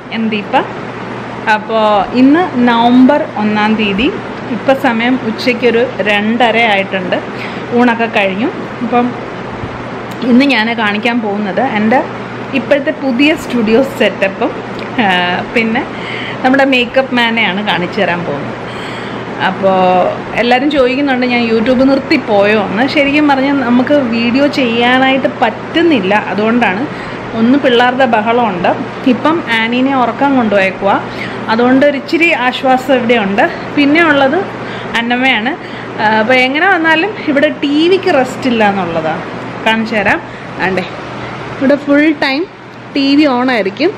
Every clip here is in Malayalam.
എം ദീപ അപ്പോൾ ഇന്ന് നവംബർ ഒന്നാം തീയതി ഇപ്പം സമയം ഉച്ചയ്ക്കൊരു രണ്ടര ആയിട്ടുണ്ട് ഊണൊക്കെ കഴിഞ്ഞു അപ്പം ഇന്ന് ഞാൻ കാണിക്കാൻ പോകുന്നത് എൻ്റെ ഇപ്പോഴത്തെ പുതിയ സ്റ്റുഡിയോ സെറ്റപ്പും പിന്നെ നമ്മുടെ മേക്കപ്പ് മാനെയാണ് കാണിച്ചു തരാൻ പോകുന്നത് അപ്പോൾ എല്ലാവരും ചോദിക്കുന്നുണ്ട് ഞാൻ യൂട്യൂബ് നിർത്തിപ്പോയോ എന്ന് ശരിക്കും പറഞ്ഞാൽ നമുക്ക് വീഡിയോ ചെയ്യാനായിട്ട് പറ്റുന്നില്ല അതുകൊണ്ടാണ് ഒന്ന് പിള്ളേരുടെ ബഹളമുണ്ട് ഇപ്പം ആനീനെ ഉറക്കം കൊണ്ടുപോയേക്കുക അതുകൊണ്ട് ഒരു ഇച്ചിരി ആശ്വാസം ഇവിടെയുണ്ട് പിന്നെ ഉള്ളത് അന്നമ്മയാണ് അപ്പോൾ എങ്ങനെ വന്നാലും ഇവിടെ ടി വിക്ക് റെസ്റ്റ് ഇല്ല എന്നുള്ളതാണ് കാണിച്ചു തരാം ആണ്ടേ ഇവിടെ full time T V on ആയിരിക്കും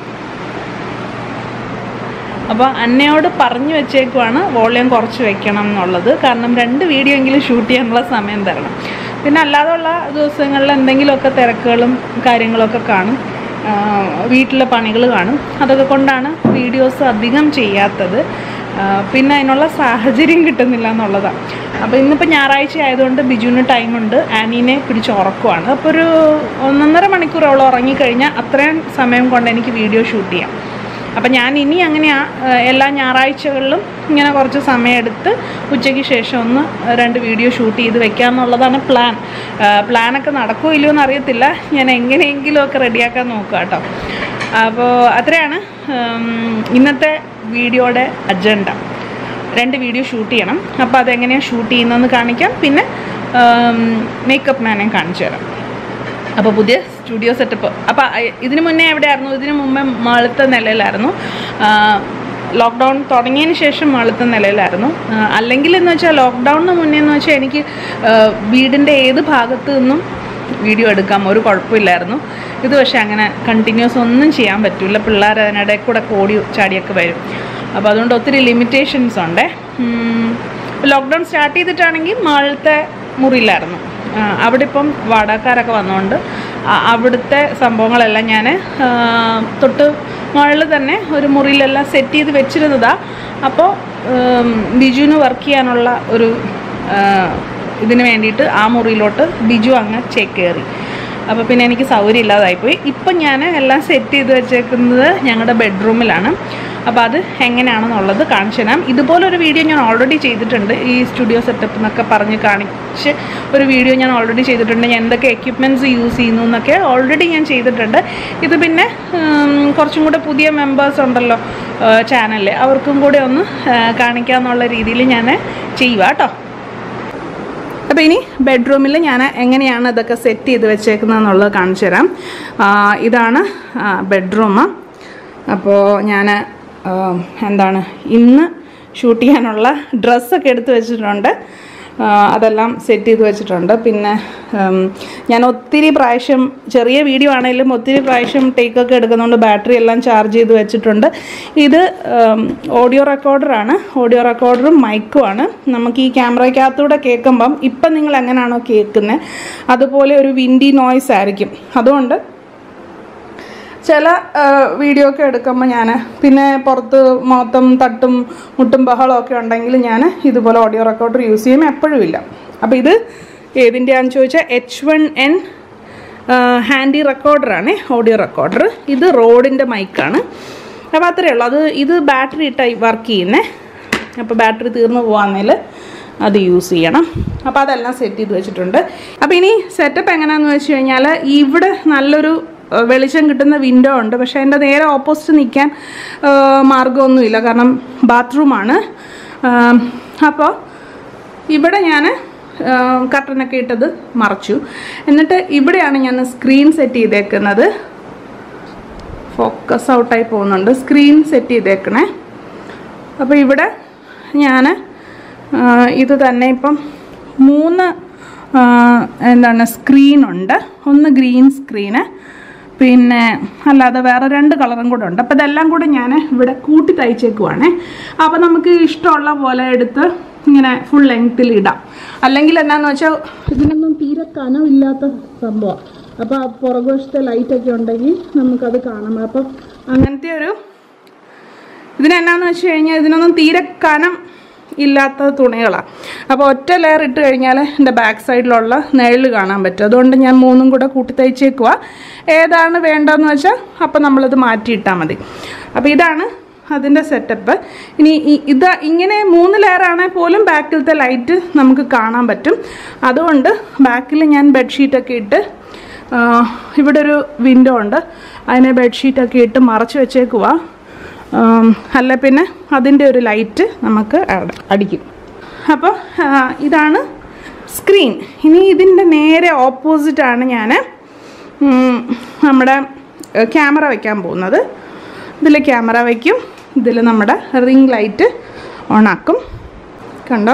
അപ്പോൾ അന്നയോട് പറഞ്ഞു വെച്ചേക്കുവാണ് വോളിയം കുറച്ച് വെക്കണം എന്നുള്ളത് കാരണം രണ്ട് വീഡിയോ എങ്കിലും ഷൂട്ട് ചെയ്യാനുള്ള സമയം തരണം പിന്നെ അല്ലാതെയുള്ള ദിവസങ്ങളിൽ എന്തെങ്കിലുമൊക്കെ തിരക്കുകളും കാര്യങ്ങളൊക്കെ കാണും വീട്ടിലെ പണികൾ കാണും അതൊക്കെ കൊണ്ടാണ് വീഡിയോസ് അധികം ചെയ്യാത്തത് പിന്നെ അതിനുള്ള സാഹചര്യം കിട്ടുന്നില്ല എന്നുള്ളതാണ് അപ്പോൾ ഇന്നിപ്പോൾ ഞായറാഴ്ച ആയതുകൊണ്ട് ബിജുവിന് ടൈമുണ്ട് ആനീനെ പിടിച്ച് ഉറക്കുവാണ് അപ്പോൾ ഒരു ഒന്നൊന്നര മണിക്കൂർ അവൾ ഉറങ്ങിക്കഴിഞ്ഞാൽ അത്രയും സമയം കൊണ്ട് എനിക്ക് വീഡിയോ ഷൂട്ട് ചെയ്യാം അപ്പം ഞാൻ ഇനി അങ്ങനെയാ എല്ലാ ഞായറാഴ്ചകളിലും ഇങ്ങനെ കുറച്ച് സമയമെടുത്ത് ഉച്ചയ്ക്ക് ശേഷം ഒന്ന് രണ്ട് വീഡിയോ ഷൂട്ട് ചെയ്ത് വെക്കാമെന്നുള്ളതാണ് പ്ലാൻ പ്ലാനൊക്കെ നടക്കുമോ ഇല്ലയോ എന്ന് അറിയത്തില്ല ഞാൻ എങ്ങനെയെങ്കിലുമൊക്കെ റെഡിയാക്കാൻ നോക്കുക കേട്ടോ അപ്പോൾ അത്രയാണ് ഇന്നത്തെ വീഡിയോയുടെ അജണ്ട രണ്ട് വീഡിയോ ഷൂട്ട് ചെയ്യണം അപ്പോൾ അതെങ്ങനെയാണ് ഷൂട്ട് ചെയ്യുന്നതെന്ന് കാണിക്കാം പിന്നെ മേക്കപ്പ് മാനെ കാണിച്ചു തരാം അപ്പോൾ പുതിയ സ്റ്റുഡിയോ സെറ്റപ്പ് അപ്പോൾ ഇതിന് മുന്നേ എവിടെയായിരുന്നു ഇതിന് മുമ്പേ മാളത്തെ നിലയിലായിരുന്നു ലോക്ക്ഡൗൺ തുടങ്ങിയതിന് ശേഷം മാളത്തെ നിലയിലായിരുന്നു അല്ലെങ്കിൽ എന്ന് വെച്ചാൽ ലോക്ക്ഡൗണിന് മുന്നേ എന്ന് വെച്ചാൽ എനിക്ക് വീടിൻ്റെ ഏത് ഭാഗത്തു നിന്നും വീഡിയോ എടുക്കാം ഒരു കുഴപ്പമില്ലായിരുന്നു ഇത് പക്ഷേ അങ്ങനെ കണ്ടിന്യൂസ് ഒന്നും ചെയ്യാൻ പറ്റില്ല പിള്ളേർ അതിനിടയിൽ കൂടെ ഓടി ചാടിയൊക്കെ വരും അപ്പോൾ അതുകൊണ്ട് ഒത്തിരി ലിമിറ്റേഷൻസ് ഉണ്ട് ലോക്ക്ഡൗൺ സ്റ്റാർട്ട് ചെയ്തിട്ടാണെങ്കിൽ മാളത്തെ മുറിയിലായിരുന്നു അവിടെ ഇപ്പം വാടകക്കാരൊക്കെ വന്നുകൊണ്ട് അവിടുത്തെ സംഭവങ്ങളെല്ലാം ഞാൻ തൊട്ട് മുകളിൽ തന്നെ ഒരു മുറിയിലെല്ലാം സെറ്റ് ചെയ്ത് വെച്ചിരുന്നതാണ് അപ്പോൾ ബിജുവിന് വർക്ക് ചെയ്യാനുള്ള ഒരു ഇതിന് വേണ്ടിയിട്ട് ആ മുറിയിലോട്ട് ബിജു അങ്ങ് ചേക്കേറി അപ്പോൾ പിന്നെ എനിക്ക് സൗകര്യം ഇല്ലാതായിപ്പോയി ഇപ്പം ഞാൻ എല്ലാം സെറ്റ് ചെയ്ത് വെച്ചേക്കുന്നത് ഞങ്ങളുടെ ബെഡ്റൂമിലാണ് അപ്പോൾ അത് എങ്ങനെയാണെന്നുള്ളത് കാണിച്ചു തരാം ഇതുപോലൊരു വീഡിയോ ഞാൻ ഓൾറെഡി ചെയ്തിട്ടുണ്ട് ഈ സ്റ്റുഡിയോ സെറ്റപ്പ് എന്നൊക്കെ പറഞ്ഞ് കാണിച്ച് ഒരു വീഡിയോ ഞാൻ ഓൾറെഡി ചെയ്തിട്ടുണ്ട് ഞാൻ എന്തൊക്കെ എക്യുപ്മെൻറ്റ്സ് യൂസ് ചെയ്യുന്നു എന്നൊക്കെ ഓൾറെഡി ഞാൻ ചെയ്തിട്ടുണ്ട് ഇത് പിന്നെ കുറച്ചും കൂടെ പുതിയ മെമ്പേഴ്സ് ഉണ്ടല്ലോ ചാനലിൽ അവർക്കും കൂടെ ഒന്ന് കാണിക്കാമെന്നുള്ള രീതിയിൽ ഞാൻ ചെയ്യുക കേട്ടോ അപ്പോൾ ഇനി ബെഡ്റൂമിൽ ഞാൻ എങ്ങനെയാണ് ഇതൊക്കെ സെറ്റ് ചെയ്ത് വെച്ചേക്കുന്നതെന്നുള്ളത് കാണിച്ചു തരാം ഇതാണ് ബെഡ്റൂം അപ്പോൾ ഞാൻ എന്താണ് ഇന്ന് ഷൂട്ട് ചെയ്യാനുള്ള ഡ്രസ്സൊക്കെ എടുത്ത് വെച്ചിട്ടുണ്ട് അതെല്ലാം സെറ്റ് ചെയ്ത് വെച്ചിട്ടുണ്ട് പിന്നെ ഞാൻ ഒത്തിരി പ്രാവശ്യം ചെറിയ വീഡിയോ ആണെങ്കിലും ഒത്തിരി പ്രാവശ്യം ടേക്കൊക്കെ എടുക്കുന്നതുകൊണ്ട് ബാറ്ററി എല്ലാം ചാർജ് ചെയ്ത് വെച്ചിട്ടുണ്ട് ഇത് ഓഡിയോ റെക്കോർഡറാണ് ഓഡിയോ റെക്കോർഡറും മൈക്കുമാണ് നമുക്ക് ഈ ക്യാമറയ്ക്കകത്തൂടെ കേൾക്കുമ്പം ഇപ്പം നിങ്ങൾ എങ്ങനെയാണോ കേൾക്കുന്നത് അതുപോലെ ഒരു വിൻഡി നോയ്സ് ആയിരിക്കും അതുകൊണ്ട് ചില വീഡിയോ ഒക്കെ എടുക്കുമ്പോൾ ഞാൻ പിന്നെ പുറത്ത് മൊത്തം തട്ടും മുട്ടും ബഹളമൊക്കെ ഉണ്ടെങ്കിൽ ഞാൻ ഇതുപോലെ ഓഡിയോ റെക്കോർഡർ യൂസ് ചെയ്യും എപ്പോഴും ഇല്ല അപ്പോൾ ഇത് ഏതിൻ്റെയാണെന്ന് ചോദിച്ചാൽ എച്ച് വൺ എൻ ഹാൻഡി റെക്കോർഡറാണ് ഓഡിയോ റെക്കോർഡർ ഇത് റോഡിൻ്റെ മൈക്കാണ് അപ്പോൾ അത്രയേ ഉള്ളൂ അത് ഇത് ബാറ്ററി ഇട്ടായി വർക്ക് ചെയ്യുന്നേ അപ്പോൾ ബാറ്ററി തീർന്നു പോകാമെങ്കിൽ അത് യൂസ് ചെയ്യണം അപ്പോൾ അതെല്ലാം സെറ്റ് ചെയ്ത് വെച്ചിട്ടുണ്ട് അപ്പോൾ ഇനി സെറ്റപ്പ് എങ്ങനെയാണെന്ന് വെച്ച് കഴിഞ്ഞാൽ ഇവിടെ നല്ലൊരു വെളിച്ചം കിട്ടുന്ന വിൻഡോ ഉണ്ട് പക്ഷേ അതിൻ്റെ നേരെ ഓപ്പോസിറ്റ് നിൽക്കാൻ മാർഗമൊന്നുമില്ല കാരണം ബാത്റൂമാണ് അപ്പോൾ ഇവിടെ ഞാൻ കർട്ടനൊക്കെ ഇട്ടത് മറച്ചു എന്നിട്ട് ഇവിടെയാണ് ഞാൻ സ്ക്രീൻ സെറ്റ് ചെയ്തേക്കുന്നത് ഫോക്കസ് ഔട്ടായി പോകുന്നുണ്ട് സ്ക്രീൻ സെറ്റ് ചെയ്തേക്കണേ അപ്പോൾ ഇവിടെ ഞാൻ ഇത് തന്നെ ഇപ്പം മൂന്ന് എന്താണ് സ്ക്രീനുണ്ട് ഒന്ന് ഗ്രീൻ സ്ക്രീന് പിന്നെ അല്ലാതെ വേറെ രണ്ട് കളറും കൂടെ ഉണ്ട് അപ്പോൾ ഇതെല്ലാം കൂടെ ഞാൻ ഇവിടെ കൂട്ടി തയ്ച്ചേക്കുവാണേ അപ്പോൾ നമുക്ക് ഇഷ്ടമുള്ള പോലെ എടുത്ത് ഇങ്ങനെ ഫുൾ ലെങ്ത്തിൽ ഇടാം അല്ലെങ്കിൽ എന്നാന്ന് വെച്ചാൽ ഇതിനൊന്നും തീരെ കനമില്ലാത്ത സംഭവം അപ്പോൾ പുറകുവശത്തെ ലൈറ്റൊക്കെ ഉണ്ടെങ്കിൽ നമുക്കത് കാണാം അപ്പം അങ്ങനത്തെ ഒരു ഇതിനെന്നാന്ന് വെച്ച് കഴിഞ്ഞാൽ ഇതിനൊന്നും തീരെ കനം ഇല്ലാത്ത തുണികളാണ് അപ്പോൾ ഒറ്റ ലെയർ ഇട്ട് കഴിഞ്ഞാൽ എൻ്റെ ബാക്ക് സൈഡിലുള്ള നിഴൽ കാണാൻ പറ്റും അതുകൊണ്ട് ഞാൻ മൂന്നും കൂടെ കൂട്ടി തയ്ച്ചേക്കുക ഏതാണ് വേണ്ടതെന്ന് വെച്ചാൽ അപ്പോൾ നമ്മളത് മാറ്റിയിട്ടാൽ മതി അപ്പോൾ ഇതാണ് അതിൻ്റെ സെറ്റപ്പ് ഇനി ഈ- ഇത് ഇങ്ങനെ മൂന്ന് ലെയർ ആണെങ്കിൽ പോലും ബാക്കിലത്തെ ലൈറ്റ് നമുക്ക് കാണാൻ പറ്റും അതുകൊണ്ട് ബാക്കിൽ ഞാൻ ബെഡ്ഷീറ്റൊക്കെ ഇട്ട് ആ, ഇവിടെ ഒരു വിൻഡോ ഉണ്ട് അതിനെ ബെഡ്ഷീറ്റൊക്കെ ഇട്ട് മറച്ച് വെച്ചേക്കുക ആം, അല്ല പിന്നെ അതിൻ്റെ ഒരു ലൈറ്റ് നമുക്ക് അവിടെ അടിക്കും അപ്പോൾ ആ, ഇതാണ് സ്ക്രീൻ ഇനി ഇതിൻ്റെ നേരെ ഓപ്പോസിറ്റാണ് ഞാൻ നമ്മുടെ ക്യാമറ വയ്ക്കാൻ പോകുന്നത് ഇതിൽ ക്യാമറ വയ്ക്കും ഇതിൽ നമ്മുടെ റിംഗ് ലൈറ്റ് ഓണാക്കും കണ്ടോ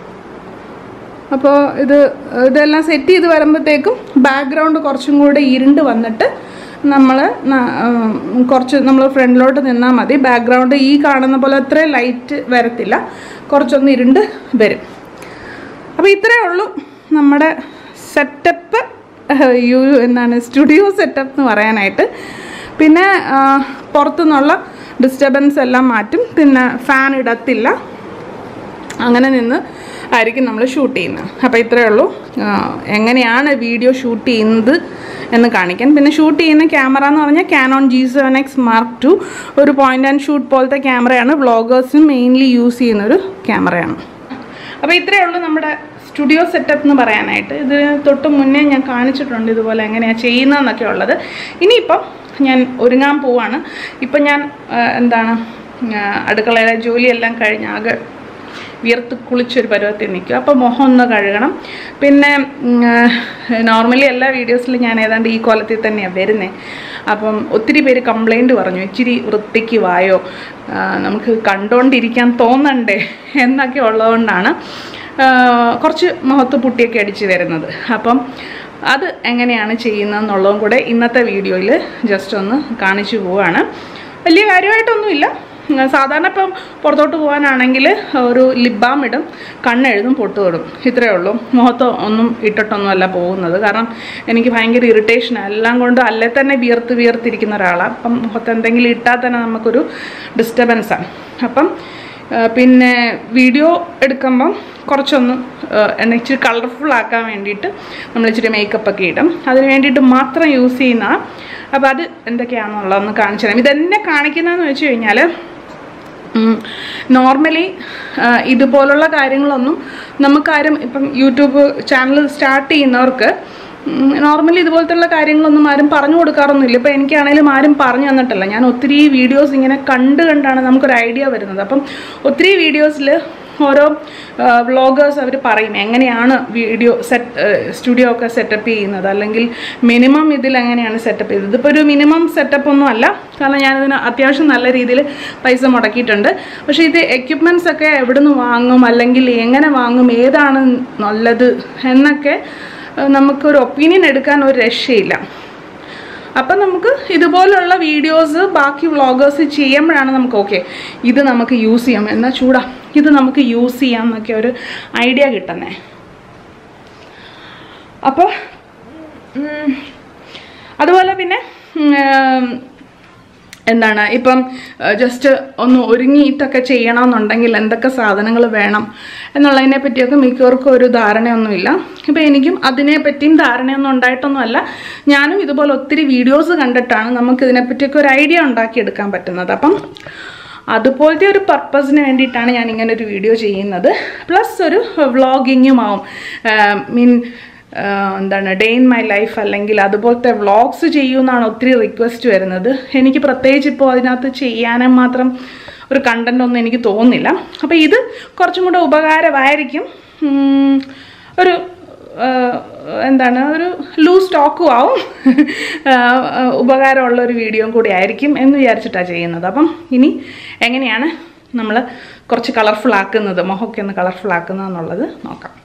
അപ്പോൾ ഇത് ഇതെല്ലാം സെറ്റ് ചെയ്ത് വരുമ്പോഴത്തേക്കും ബാക്ക്ഗ്രൗണ്ട് കുറച്ചും കൂടെ ഇരുണ്ട് വന്നിട്ട് നമ്മൾ കുറച്ച് നമ്മൾ ഫ്രണ്ടിലോട്ട് നിന്നാൽ മതി ബാക്ക്ഗ്രൗണ്ട് ഈ കാണുന്ന പോലെ അത്രയും ലൈറ്റ് വരത്തില്ല കുറച്ചൊന്ന് ഇരുണ്ട് വരും അപ്പോൾ ഇത്രയേ ഉള്ളൂ നമ്മുടെ സെറ്റപ്പ് യു എന്താണ് സ്റ്റുഡിയോ സെറ്റപ്പ് എന്ന് പറയാനായിട്ട് പിന്നെ ആ, പുറത്തുനിന്നുള്ള ഡിസ്റ്റർബൻസ് എല്ലാം മാറ്റും പിന്നെ ഫാൻ ഇടത്തില്ല അങ്ങനെ നിന്ന് ആയിരിക്കും നമ്മൾ ഷൂട്ട് ചെയ്യുന്നത് അപ്പോൾ ഇത്രയേ ഉള്ളൂ ആ, എങ്ങനെയാണ് വീഡിയോ ഷൂട്ട് ചെയ്യുന്നത് എന്ന് കാണിക്കാൻ പിന്നെ ഷൂട്ട് ചെയ്യുന്ന ക്യാമറ എന്ന് പറഞ്ഞാൽ Canon G seven X mark two ഒരു പോയിൻ്റ് ആൻഡ് ഷൂട്ട് പോലത്തെ ക്യാമറയാണ് വ്ളോഗേഴ്സിന് മെയിൻലി യൂസ് ചെയ്യുന്ന ഒരു ക്യാമറയാണ് അപ്പോൾ ഇത്രയേ ഉള്ളൂ നമ്മുടെ സ്റ്റുഡിയോ സെറ്റപ്പ് എന്ന് പറയാനായിട്ട് ഇത് തൊട്ട് മുന്നേ ഞാൻ കാണിച്ചിട്ടുണ്ട് ഇതുപോലെ എങ്ങനെയാണ് ചെയ്യുന്നതെന്നൊക്കെ ഉള്ളത് ഇനിയിപ്പം ഞാൻ ഒരുങ്ങാൻ പോവാണ് ഇപ്പം ഞാൻ ആ, എന്താണ് ആ, അടുക്കളയിലെ ജോലിയെല്ലാം കഴിഞ്ഞ് ആകെ വിയർത്ത് കുളിച്ചൊരു പരുവത്തിൽ നിൽക്കും അപ്പോൾ മുഖം ഒന്ന് കഴുകണം പിന്നെ നോർമലി എല്ലാ വീഡിയോസിലും ഞാൻ ഏതാണ്ട് ഈ കോലത്തിൽ തന്നെയാണ് വരുന്നത് അപ്പം ഒത്തിരി പേര് കംപ്ലൈൻറ്റ് പറഞ്ഞു ഇച്ചിരി വൃത്തിക്ക് വായോ ആ, നമുക്ക് കണ്ടുകൊണ്ടിരിക്കാൻ തോന്നണ്ടേ എന്നൊക്കെ ഉള്ളതുകൊണ്ടാണ് ആ, കുറച്ച് മുഖത്ത് പുട്ടിയൊക്കെ അടിച്ച് വരുന്നത് അപ്പം അത് എങ്ങനെയാണ് ചെയ്യുന്നതെന്നുള്ളതും കൂടെ ഇന്നത്തെ വീഡിയോയിൽ ജസ്റ്റ് ഒന്ന് കാണിച്ചു പോവുകയാണ് വലിയ കാര്യമായിട്ടൊന്നുമില്ല ഉം, സാധാരണ ഇപ്പം പുറത്തോട്ട് പോകാനാണെങ്കിൽ ഒരു ലിപ് ബാം ഇടും കണ്ണെഴുതും പൊട്ട് തൊടും ഇത്രയേ ഉള്ളൂ മുഖത്ത് ഒന്നും ഇട്ടിട്ടൊന്നുമല്ല പോകുന്നത് കാരണം എനിക്ക് ഭയങ്കര ഇറിറ്റേഷൻ എല്ലാം കൊണ്ട് അല്ലേ തന്നെ വിയർത്ത് വിയർത്തിരിക്കുന്ന ഒരാളാണ് അപ്പം മുഖത്ത് എന്തെങ്കിലും ഇട്ടാൽ തന്നെ നമുക്കൊരു ഡിസ്റ്റർബൻസാണ് അപ്പം ആ, പിന്നെ വീഡിയോ എടുക്കുമ്പം കുറച്ചൊന്ന് ആ, എന്നെ ഇച്ചിരി കളർഫുൾ ആക്കാൻ വേണ്ടിയിട്ട് നമ്മൾ ഇച്ചിരി മേക്കപ്പ് ഒക്കെ ഇടും അതിന് വേണ്ടിയിട്ട് മാത്രം യൂസ് ചെയ്യുന്ന അപ്പോൾ അത് എന്തൊക്കെയാണെന്നുള്ളതൊന്ന് കാണിച്ചു തരാം ഇതെന്നെ കാണിക്കുന്നതെന്ന് വെച്ച് കഴിഞ്ഞാൽ നോർമലി ഇതുപോലുള്ള കാര്യങ്ങളൊന്നും നമുക്കാരും ഇപ്പം യൂട്യൂബ് ചാനൽ സ്റ്റാർട്ട് ചെയ്യുന്നവർക്ക് നോർമലി ഇതുപോലത്തുള്ള കാര്യങ്ങളൊന്നും ആരും പറഞ്ഞു കൊടുക്കാറൊന്നുമില്ല ഇപ്പം എനിക്കാണേലും ആരും പറഞ്ഞു തന്നിട്ടില്ല ഞാൻ ഒത്തിരി വീഡിയോസ് ഇങ്ങനെ കണ്ട് കണ്ടാണ് നമുക്കൊരു ഐഡിയ വരുന്നത് അപ്പം ഒത്തിരി വീഡിയോസിൽ ഓരോ വ്ളോഗേഴ്സ് അവർ പറയും എങ്ങനെയാണ് വീഡിയോ സെറ്റ് സ്റ്റുഡിയോ ഒക്കെ സെറ്റപ്പ് ചെയ്യുന്നത് അല്ലെങ്കിൽ മിനിമം ഇതിൽ എങ്ങനെയാണ് സെറ്റപ്പ് ചെയ്തത് ഇതിപ്പോൾ ഒരു മിനിമം സെറ്റപ്പ് ഒന്നും അല്ല കാരണം ഞാനിതിന് അത്യാവശ്യം നല്ല രീതിയിൽ പൈസ മുടക്കിയിട്ടുണ്ട് പക്ഷേ ഇത് എക്യുപ്മെൻറ്റ്സ് ഒക്കെ എവിടെ നിന്ന് വാങ്ങും അല്ലെങ്കിൽ എങ്ങനെ വാങ്ങും ഏതാണ് നല്ലത് എന്നൊക്കെ ഏഹ്, നമുക്കൊരു ഒപ്പീനിയൻ എടുക്കാൻ ഒരു രക്ഷയില്ല അപ്പം നമുക്ക് ഇതുപോലുള്ള വീഡിയോസ് ബാക്കി വ്ളോഗേഴ്സ് ചെയ്യുമ്പോഴാണ് നമുക്ക് ഓക്കെ ഇത് നമുക്ക് യൂസ് ചെയ്യാം എന്നാൽ ചൂടാ ഇത് നമുക്ക് യൂസ് ചെയ്യാം എന്നൊക്കെ ഒരു ഐഡിയ കിട്ടുന്നേ അപ്പോൾ ഉം, അതുപോലെ പിന്നെ ഉം, എന്താണ് ഇപ്പം ജസ്റ്റ് ഒന്ന് ഒരുങ്ങിയിട്ടൊക്കെ ചെയ്യണമെന്നുണ്ടെങ്കിൽ എന്തൊക്കെ സാധനങ്ങൾ വേണം എന്നുള്ളതിനെ പറ്റിയൊക്കെ മിക്കവർക്കും ഒരു ധാരണയൊന്നുമില്ല ഇപ്പം എനിക്കും അതിനെ പറ്റിയും ധാരണയൊന്നും ഉണ്ടായിട്ടൊന്നുമല്ല ഞാനും ഇതുപോലെ ഒത്തിരി വീഡിയോസ് കണ്ടിട്ടാണ് നമുക്ക് ഇതിനെപ്പറ്റിയൊക്കെ ഒരു ഐഡിയ ഉണ്ടാക്കിയെടുക്കാൻ പറ്റുന്നത് അപ്പം അതുപോലത്തെ ഒരു പർപ്പസിന് വേണ്ടിയിട്ടാണ് ഞാൻ ഇങ്ങനെ ഒരു വീഡിയോ ചെയ്യുന്നത് പ്ലസ് ഒരു വ്ളോഗിങ്ങും ആവും മീൻ ആഹ് എന്താണ് ഡേ ഇൻ മൈ ലൈഫ് അല്ലെങ്കിൽ അതുപോലത്തെ വ്ളോഗ്സ് ചെയ്യുമെന്നാണ് ഒത്തിരി റിക്വസ്റ്റ് വരുന്നത് എനിക്ക് പ്രത്യേകിച്ച് ഇപ്പോൾ അതിനകത്ത് ചെയ്യാനും മാത്രം ഒരു കണ്ടൻ്റ് ഒന്നും എനിക്ക് തോന്നുന്നില്ല അപ്പോൾ ഇത് കുറച്ചും കൂടെ ഉപകാരമായിരിക്കും ഉം, ഒരു ആഹ് എന്താണ് ഒരു ലൂസ് സ്റ്റോക്കും ആവും ആഹ് ഉപകാരമുള്ള ഒരു വീഡിയോയും കൂടി ആയിരിക്കും എന്ന് വിചാരിച്ചിട്ടാണ് ചെയ്യുന്നത് അപ്പം ഇനി എങ്ങനെയാണ് നമ്മൾ കുറച്ച് കളർഫുൾ ആക്കുന്നത് മുഖമൊക്കെ ഒന്ന് കളർഫുൾ ആക്കുന്നത് എന്നുള്ളത് നോക്കാം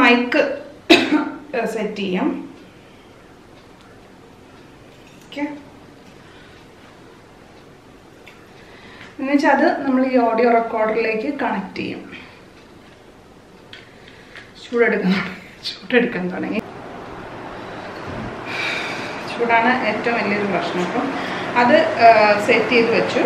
മൈക്ക് സെറ്റ് ചെയ്യാം ഓക്കെ എന്നുവെച്ചാൽ അത് നമ്മൾ ഈ ഓഡിയോ റെക്കോർഡറിലേക്ക് കണക്ട് ചെയ്യും ചൂടെടുക്കാൻ ചൂടെടുക്കാൻ തുടങ്ങി ചൂടാണ് ഏറ്റവും വലിയൊരു പ്രശ്നം അപ്പം അത് സെറ്റ് ചെയ്ത് വെച്ചു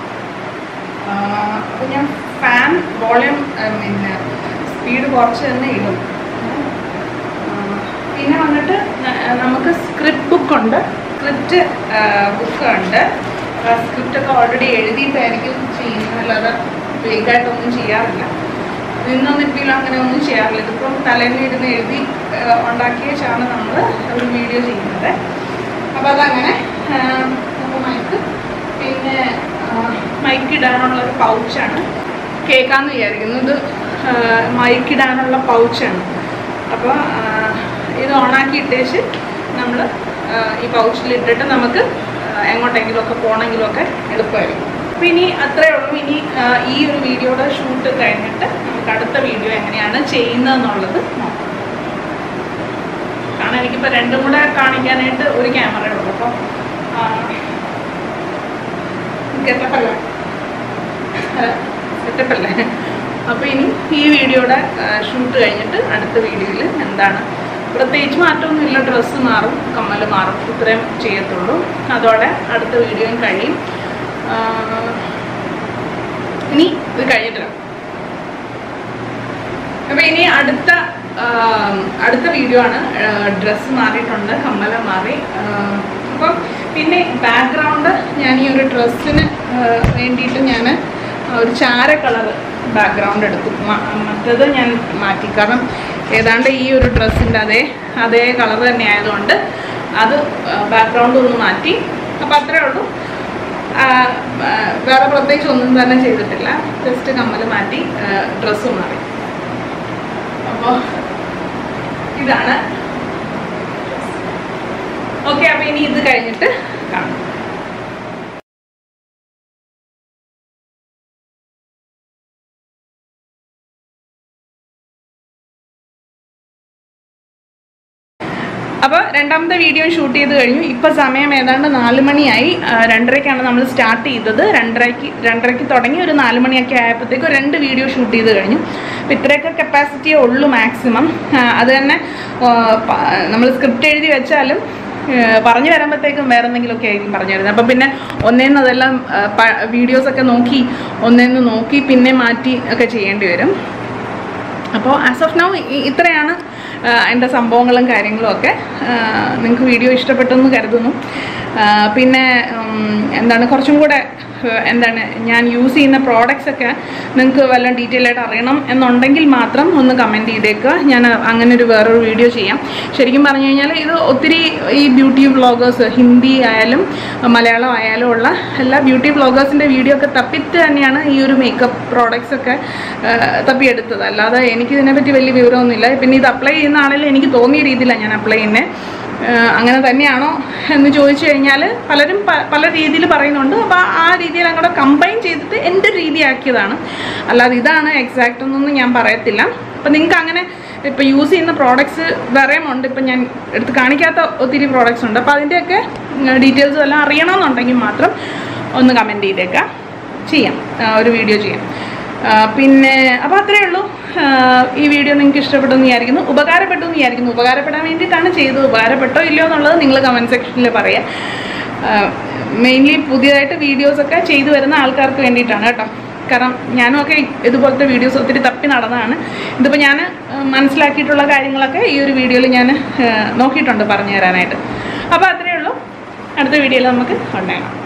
അപ്പം ഞാൻ ഫാൻ വോളിയം പിന്നെ സ്പീഡ് കുറച്ച് തന്നെ ഇടും ആ, പിന്നെ വന്നിട്ട് ന- നമുക്ക് സ്ക്രിപ്റ്റ് ബുക്ക് ഉണ്ട് സ്ക്രിപ്റ്റ് ബുക്ക് ഉണ്ട് സ്ക്രിപ്റ്റ് ഒക്കെ ഓൾറെഡി എഴുതിയിട്ടായിരിക്കും ചെയ്യുന്നത് അല്ലാതെ വേഗമായിട്ടൊന്നും ചെയ്യാറില്ല നിന്നൊന്നും ഇപ്പം അങ്ങനെ ഒന്നും ചെയ്യാറില്ല ഇതിപ്പം തലേന്ന് ഇരുന്ന് എഴുതി ആ, ഉണ്ടാക്കിയ വെച്ചാണ് നമ്മൾ ഒരു വീഡിയോ ചെയ്യുന്നത് അപ്പോൾ അതങ്ങനെ അപ്പോൾ മൈക്ക് പിന്നെ മൈക്ക് ഇടാനുള്ള ഒരു പൗച്ചാണ് കേൾക്കാമെന്ന് വിചാരിക്കുന്നു ഇത് മൈക്ക് ഇടാനുള്ള പൗച്ചാണ് അപ്പോൾ ഇത് ഓണാക്കി ഇട്ടേച്ച് നമ്മൾ ഈ പൗച്ചിൽ ഇട്ടിട്ട് നമുക്ക് ആ, എങ്ങോട്ടെങ്കിലും ഒക്കെ പോകണമെങ്കിലും ഒക്കെ എളുപ്പമായിരിക്കും അപ്പോൾ ഇനി അത്രേ ഉള്ളൂ ഇനി ആ, ഈ ഒരു വീഡിയോയുടെ ഷൂട്ട് കഴിഞ്ഞിട്ട് നമുക്ക് അടുത്ത വീഡിയോ എങ്ങനെയാണ് ചെയ്യുന്നതെന്നുള്ളത് നോക്കാം കാരണം എനിക്കിപ്പോൾ രണ്ടും കൂടെ കാണിക്കാനായിട്ട് ഒരു ക്യാമറ ഉള്ളൂ അപ്പോൾ ഗെറ്റപ്പല്ലേ സെറ്റപ്പല്ലേ അപ്പോൾ ഇനി ഈ വീഡിയോയുടെ ഷൂട്ട് കഴിഞ്ഞിട്ട് അടുത്ത വീഡിയോയിൽ എന്താണ് പ്രത്യേകിച്ച് മാറ്റമൊന്നുമില്ല ഡ്രസ്സ് മാറും കമ്മൽ മാറും ഇത്രയും ചെയ്യത്തുള്ളൂ അതോടെ അടുത്ത വീഡിയോയും കഴിയും ആ, ഇനി ഇത് കഴിഞ്ഞിട്ട് അപ്പൊ ഇനി അടുത്ത ആ, അടുത്ത വീഡിയോ ആണ് ഡ്രസ്സ് മാറിയിട്ടുണ്ട് കമ്മല മാറി ആ, അപ്പം പിന്നെ ബാക്ക്ഗ്രൗണ്ട് ഞാൻ ഈ ഒരു ഡ്രസ്സിന് വേണ്ടിയിട്ട് ഞാൻ ഒരു ചാര കളർ ബാക്ക്ഗ്രൗണ്ട് എടുത്തു മ- മറ്റേത് ഞാൻ മാറ്റി കാരണം ഏതാണ്ട് ഈ ഒരു ഡ്രസ്സിൻ്റെ അതേ അതേ കളർ തന്നെ ആയതുകൊണ്ട് അത് ബാക്ക്ഗ്രൗണ്ട് ഒന്ന് മാറ്റി അപ്പം അത്രേ ഉള്ളൂ ആ, ആ, വേറെ പ്രത്യേകിച്ച് ഒന്നും തന്നെ ചെയ്തിട്ടില്ല ജസ്റ്റ് കമ്മൽ മാറ്റി ഡ്രസ്സും മാറി അപ്പോൾ ഇതാണ് ഓക്കെ അപ്പോൾ ഇനി ഇത് കഴിഞ്ഞിട്ട് കാണാം അപ്പോൾ രണ്ടാമത്തെ വീഡിയോ ഷൂട്ട് ചെയ്ത് കഴിഞ്ഞു ഇപ്പോൾ സമയം ഏതാണ്ട് നാല് മണിയായി ആ, രണ്ടരയ്ക്കാണ് നമ്മൾ സ്റ്റാർട്ട് ചെയ്തത് രണ്ടരയ്ക്ക് രണ്ടരയ്ക്ക് തുടങ്ങി ഒരു നാല് മണിയൊക്കെ ആയപ്പോഴത്തേക്കും രണ്ട് വീഡിയോ ഷൂട്ട് ചെയ്ത് കഴിഞ്ഞു അപ്പോൾ ഇത്രയൊക്കെ കപ്പാസിറ്റിയേ ഉള്ളൂ മാക്സിമം അത് തന്നെ നമ്മൾ സ്ക്രിപ്റ്റ് എഴുതി വെച്ചാലും ആ, പറഞ്ഞു വരുമ്പോഴത്തേക്കും വേറെ എന്തെങ്കിലുമൊക്കെ ആയിരിക്കും പറഞ്ഞു തരുന്നത് അപ്പം പിന്നെ ഒന്നേന്ന് അതെല്ലാം വീഡിയോസൊക്കെ നോക്കി ഒന്നേന്ന് നോക്കി പിന്നെ മാറ്റി ഒക്കെ ചെയ്യേണ്ടി വരും അപ്പോൾ ആസ് ഓഫ് നൗ ഇത്രയാണ് ആ, എൻ്റെ സംഭവങ്ങളും കാര്യങ്ങളും ഒക്കെ നിങ്ങൾക്ക് വീഡിയോ ഇഷ്ടപ്പെട്ടെന്ന് കരുതുന്നു ആ, പിന്നെ ഉം, എന്താണ് കുറച്ചും കൂടെ ആ, എന്താണ് ഞാൻ യൂസ് ചെയ്യുന്ന പ്രോഡക്റ്റ്സ് ഒക്കെ നിങ്ങൾക്ക് വല്ല ഡീറ്റെയിൽ ആയിട്ട് അറിയണം എന്നുണ്ടെങ്കിൽ മാത്രം ഒന്ന് കമൻറ്റ് ചെയ്തേക്കുക ഞാൻ അങ്ങനെ ഒരു വേറൊരു വീഡിയോ ചെയ്യാം ശരിക്കും പറഞ്ഞു കഴിഞ്ഞാൽ ഇത് ഒത്തിരി ഈ ബ്യൂട്ടി വ്ളോഗേഴ്സ് ഹിന്ദി ആയാലും മലയാളം ആയാലും ഉള്ള എല്ലാ ബ്യൂട്ടി വ്ളോഗേഴ്സിൻ്റെ വീഡിയോ ഒക്കെ തപ്പിട്ട് തന്നെയാണ് ഈ ഒരു മേക്കപ്പ് പ്രോഡക്റ്റ്സ് ഒക്കെ ആ, തപ്പിയെടുത്തത് അല്ലാതെ എനിക്ക് ഇതിനെപ്പറ്റി വലിയ വിവരമൊന്നുമില്ല പിന്നെ ഇത് അപ്ലൈ ചെയ്യുന്ന ആളിൽ എനിക്ക് തോന്നിയ രീതിയിലാണ് ഞാൻ അപ്ലൈ ചെയ്യുന്നത് അങ്ങനെ തന്നെയാണോ എന്ന് ചോദിച്ചു കഴിഞ്ഞാൽ പലരും പ- പല രീതിയിൽ പറയുന്നുണ്ട് അപ്പോൾ ആ രീതിയിൽ അങ്ങോട്ട് കമ്പൈൻ ചെയ്തിട്ട് എൻ്റെ ഒരു രീതിയാക്കിയതാണ് അല്ലാതെ ഇതാണ് എക്സാക്റ്റ് എന്നൊന്നും ഞാൻ പറയത്തില്ല അപ്പം നിങ്ങൾക്ക് അങ്ങനെ ഇപ്പോൾ യൂസ് ചെയ്യുന്ന പ്രോഡക്ട്സ് വേറെയും ഉണ്ട് ഇപ്പം ഞാൻ എടുത്ത് കാണിക്കാത്ത ഒത്തിരി പ്രോഡക്ട്സ് ഉണ്ട് അപ്പോൾ അതിൻ്റെയൊക്കെ ഡീറ്റെയിൽസ് എല്ലാം അറിയണമെന്നുണ്ടെങ്കിൽ മാത്രം ഒന്ന് കമൻറ്റ് ചെയ്തേക്കാം ചെയ്യാം ആ, ഒരു വീഡിയോ ചെയ്യാം ആ, പിന്നെ അപ്പോൾ അത്രയേ ഉള്ളൂ ആ, ഈ വീഡിയോ നിങ്ങൾക്ക് ഇഷ്ടപ്പെട്ടു എന്ന് വിചാരിക്കുന്നു ഉപകാരപ്പെട്ടു എന്ന് വിചാരിക്കുന്നു ഉപകാരപ്പെടാൻ വേണ്ടിയിട്ടാണ് ചെയ്തത് ഉപകാരപ്പെട്ടോ ഇല്ലയോ എന്നുള്ളത് നിങ്ങൾ കമൻറ്റ് സെക്ഷനിൽ പറയുക മെയിൻലി പുതിയതായിട്ട് വീഡിയോസൊക്കെ ചെയ്തു വരുന്ന ആൾക്കാർക്ക് വേണ്ടിയിട്ടാണ് കേട്ടോ കാരണം ഞാനും ഒക്കെ ഇതുപോലത്തെ വീഡിയോസ് ഒത്തിരി തപ്പി നടന്നതാണ് ഇതിപ്പോൾ ഞാൻ മനസ്സിലാക്കിയിട്ടുള്ള കാര്യങ്ങളൊക്കെ ഈ ഒരു വീഡിയോയിൽ ഞാൻ നോക്കിയിട്ടുണ്ട് പറഞ്ഞു തരാനായിട്ട് അപ്പോൾ അത്രയേ ഉള്ളൂ അടുത്ത വീഡിയോയിൽ നമുക്ക് ഉണ്ടാകണം